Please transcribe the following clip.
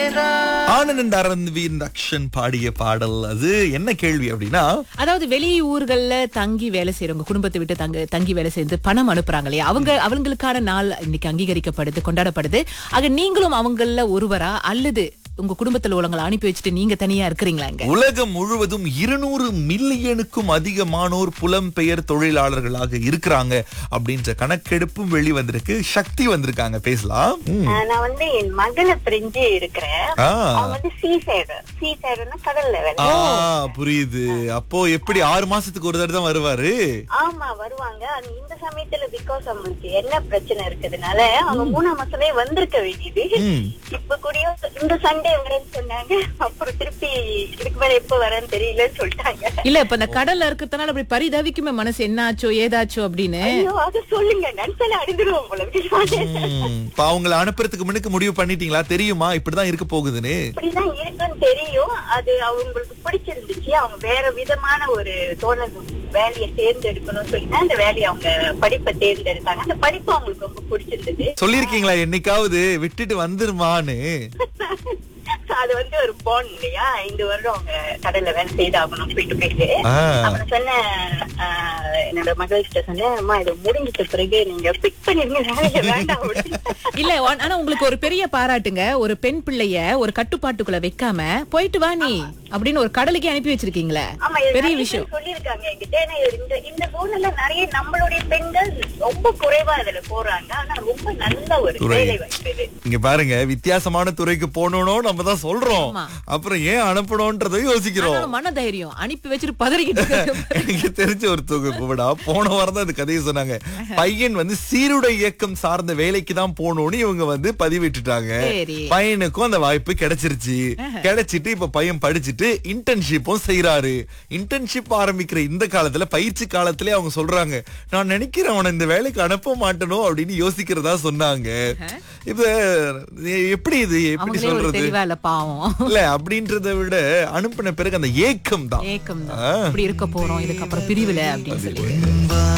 Anand அரந்த்வின் action பாடிய பாடல் அது என்ன கேள்வி அப்படின்னா அதாவது வெளி ஊர்கள்ல தங்கி வேலை செய்யறவங்க குடும்பத்தை விட்டு தங்க தங்கி வேலை செய்து பணம் அனுப்புறாங்க இல்லையா அவங்க அவங்களுக்கான நாள் இன்னைக்கு அங்கீகரிக்கப்படுது கொண்டாடப்படுது ஆக நீங்களும் அவங்கள ஒருவரா அல்லது உங்க குடும்பத்துல உள்ளவங்களை அனுப்பி வச்சுட்டு நீங்க தனியா இருக்கிறீங்களா இங்க உலகம் முழுவதும் இருநூறு மில்லியனுக்கும் அதிகமானோர் புலம்பெயர் தொழிலாளர்களாக இருக்கிறாங்க அப்படின்ற கணக்கெடுப்பும் வெளிவந்திருக்கு சக்தி வந்திருக்காங்க பேசலாம் ம். ஆஹ் நான் வந்து என் மகளை பிரிஞ்சு இருக்கிறேன் ஆ. அவங்க வந்து சீ சைடு சீ சைடுன்னா கடல்ல வேலை ஆ புரியுது அப்போ எப்படி ஆறு மாசத்துக்கு ஒரு தடவை தான் வருவாரு ஆமா வருவாங்க அது இந்த சமயத்துல பிகாஸ் அவங்களுக்கு என்ன பிரச்சனை இருக்குதுனால அவங்க மூணாம் மாசமே வந்திருக்க வேண்டியது ம். இப்ப கூடயும் இந்த சண்டே வரேன்னு சொன்னாங்க அப்புறம் திருப்பி இதுக்கு மேல எப்ப வரேன்னு தெரியலன்னு சொல்லிட்டாங்க இல்ல இப்ப இந்த கடல்ல இருக்கிறதுனால அப்படி பரிதவிக்குமே மனசு என்னாச்சோ ஏதாச்சோ அப்படின்னு ஐயோ அத சொல்லுங்க நன்சல அடிந்துருவோம் போல இருக்கு. ம். இப்ப அவங்கள அனுப்புறதுக்கு முன்னுக்கு முடிவு பண்ணிட்டீங்களா தெரியுமா இப்படிதான் இருக்க போகுதுன்னு இப்படிதான் இருக்குன்னு தெரியும் அது அவங்களுக்கு பிடிச்சிருந்துச்சு அவங்க வேற விதமான ஒரு தோணல் வேலையை தேர்ந்தெடுக்கணும்னு சொல்லிட்டு அந்த வேலையை அவங்க படிப்பை தேர்ந்தெடுத்தாங்க அந்த படிப்பு அவங்களுக்கு ரொம்ப பிடிச்சிருந்தது சொல்லிருக்கீங்களா என்னைக்காவது விட்டுட்டு வந்துருமான்னு அது வந்து ஒரு பாண்ட் இல்லையா ஐந்து வருடம் அவங்க கடல்ல வேலை செய்தாகணும் போயிட்டு போயிட்டு ஆ. அப்புறம் சொன்னேன் ஆஹ், என்னோட மகள்கிட்ட சொன்னேன் அம்மா இது முடிஞ்சிட்ட பிறகு நீங்க பிக் பண்ணிருங்க வேலையை வேண்டாம் அப்படின்னு. இல்ல ஆ- ஆனா உங்களுக்கு ஒரு பெரிய பாராட்டுங்க ஒரு பெண் பிள்ளைய ஒரு கட்டுப்பாட்டுக்குள்ள வைக்காம போயிட்டு வா நீ அப்படின்னு ஒரு கடலுக்கே அனுப்பி வச்சிருக்கீங்களே ஆமா இது பெரிய நிறைய விஷயம் பேர் சொல்லியிருக்காங்க என்கிட்ட ஏன்னா இது இந்த இந்த சூழ்நிலை நிறைய நம்மளுடைய பெண்கள் ரொம்ப குறைவா இதுல போறாங்க ஆனா ரொம்ப நல்ல ஒரு துறை. வேலை வாய்ப்பு இது இங்க பாருங்க வித்தியாசமான துறைக்கு போகணும் நம்ம தான் சொல்றோம் ஆமா. அப்புறம் ஏன் அனுப்பணும்ன்றதை யோசிக்கிறோம் ஆனாலும் மன தைரியம் அனுப்பி வச்சுட்டு பதறிக்கிட்டு இருக்காங்க. எனக்கு தெரிஞ்ச ஒரு தொகுப்புடா போன வாரம் தான் இந்த கதையை சொன்னாங்க பையன் வந்து சீருடை இயக்கம் சார்ந்த வேலைக்கு தான் போகணும்னு இவங்க வந்து பதிவிட்டுட்டாங்க சரி. பையனுக்கும் அந்த வாய்ப்பு கிடைச்சிருச்சு கிடைச்சிட்டு இப்ப பையன் படிச்சுட்டு இன்டர்ன்ஷிப்பும் செய்யறாரு இன்டர்ன்ஷிப் ஆரம்பிக்கிற இந்த காலத்துல பயிற்சி காலத்திலே அவங்க சொல்றாங்க நான் நினைக்கிறேன் அவனை இந்த வேலைக்கு அனுப்ப மாட்டனோ அப்படின்னு யோசிக்கிறதா சொன்னாங்க இப்ப எப்படி இது எப்படி அவங்களே ஒரு சொல்றது தெளிவா இல்ல பாவம் இல்ல அப்படின்றத விட அனுப்பின பிறகு அந்த ஏக்கம் தான் ஏக்கம் தான் இப்படி இருக்க போறோம் இதுக்கப்புறம் பிரிவுல அப்படின்னு சொல்லி